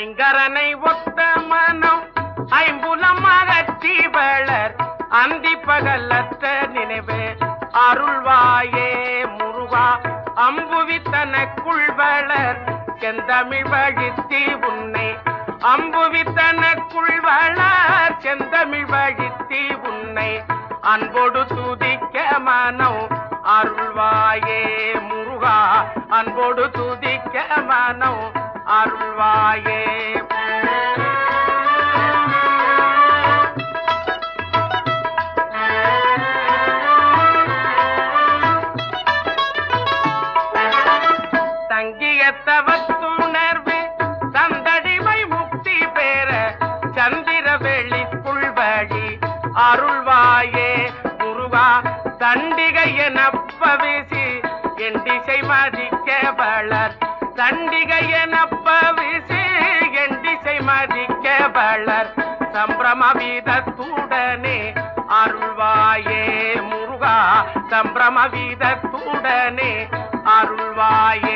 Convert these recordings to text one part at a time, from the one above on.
ஐங்கரனை ஒத்த மனம் ஐம்புலம் அகற்றி வளர் அந்தி பகலற்ற நினைவு அருள்வாயே முருகா அம்புவி தனக்குள் வளர் செந்தமிழ் வழித்தி உன்னை அம்புவி தனக்குள் வளர் செந்தமிழ் வழித்தி உன்னை அன்போடு துதிக்க மனம் அருள்வாயே முருகா அன்போடு துதிக்க மனம் அருள்வாயே தங்கிய தவத்துணர்வு தந்தடிமை முக்தி பெற சந்திர வெளிக்குள் வழி அருள்வாயே முருகா தண்டிகை எனப்பவிசி என் திசை மதிக்க வளர் தண்டிகை எனப்பவிசி என் திசை மதிக்க வளர் சம்பிரம வீதத்துடனே அருள்வாயே முருகா சம்பிரம வீதத்துடனே அருள்வாயே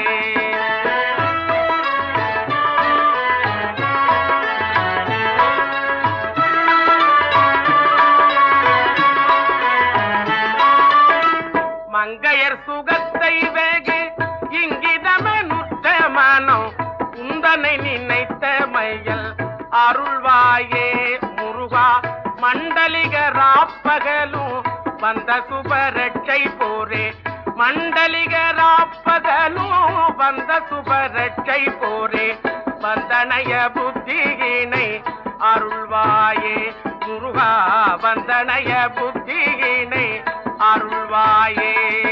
மங்கையர் சுகத்தை வேகு இங்கிதமே நுற்ற மனம் உந்தனை நினைத்த மையல் அருள்வாயே முருகா மண்டலிக ராப்பகலும் வந்த சுபரட்சை போரே மண்டலிக ராப்பகலும் வந்த சுபரட்சை போரே வந்தனைய புத்தியினை அருள்வாயே முருகா வந்தனைய புத்தியினை அருள்வாயே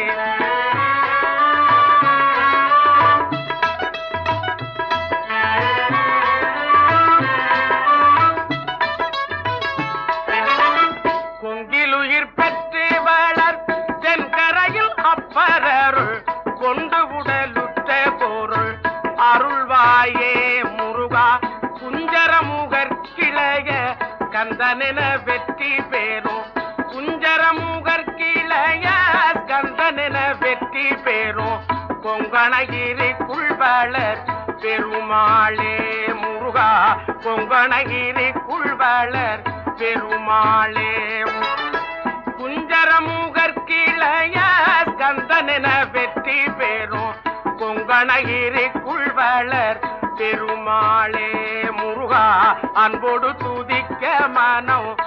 கொங்கிலுயிர் பெற்று வளர் தென்கரையில் அப்பரருள் கொண்டு உடலுற்ற பொருள் அருள்வாயே முருகா குஞ்சரமுகர் கிளைய கந்தனென வெற்றி பேரும் குஞ்சரமுகர் கிளைய கந்தனென வெற்றி பேரும் கொங்கணகிரி குள்வளர் பெருமாளே முருகா கொங்கணகிரி குள்வளர் பெருமாளே குஞ்சரமுகர் கிளைய கந்தனென வெற்றி பெறும் கொங்கணகிரி குள்வளர் பெருமாளே முருகா அன்போடு துதிக்க மனம்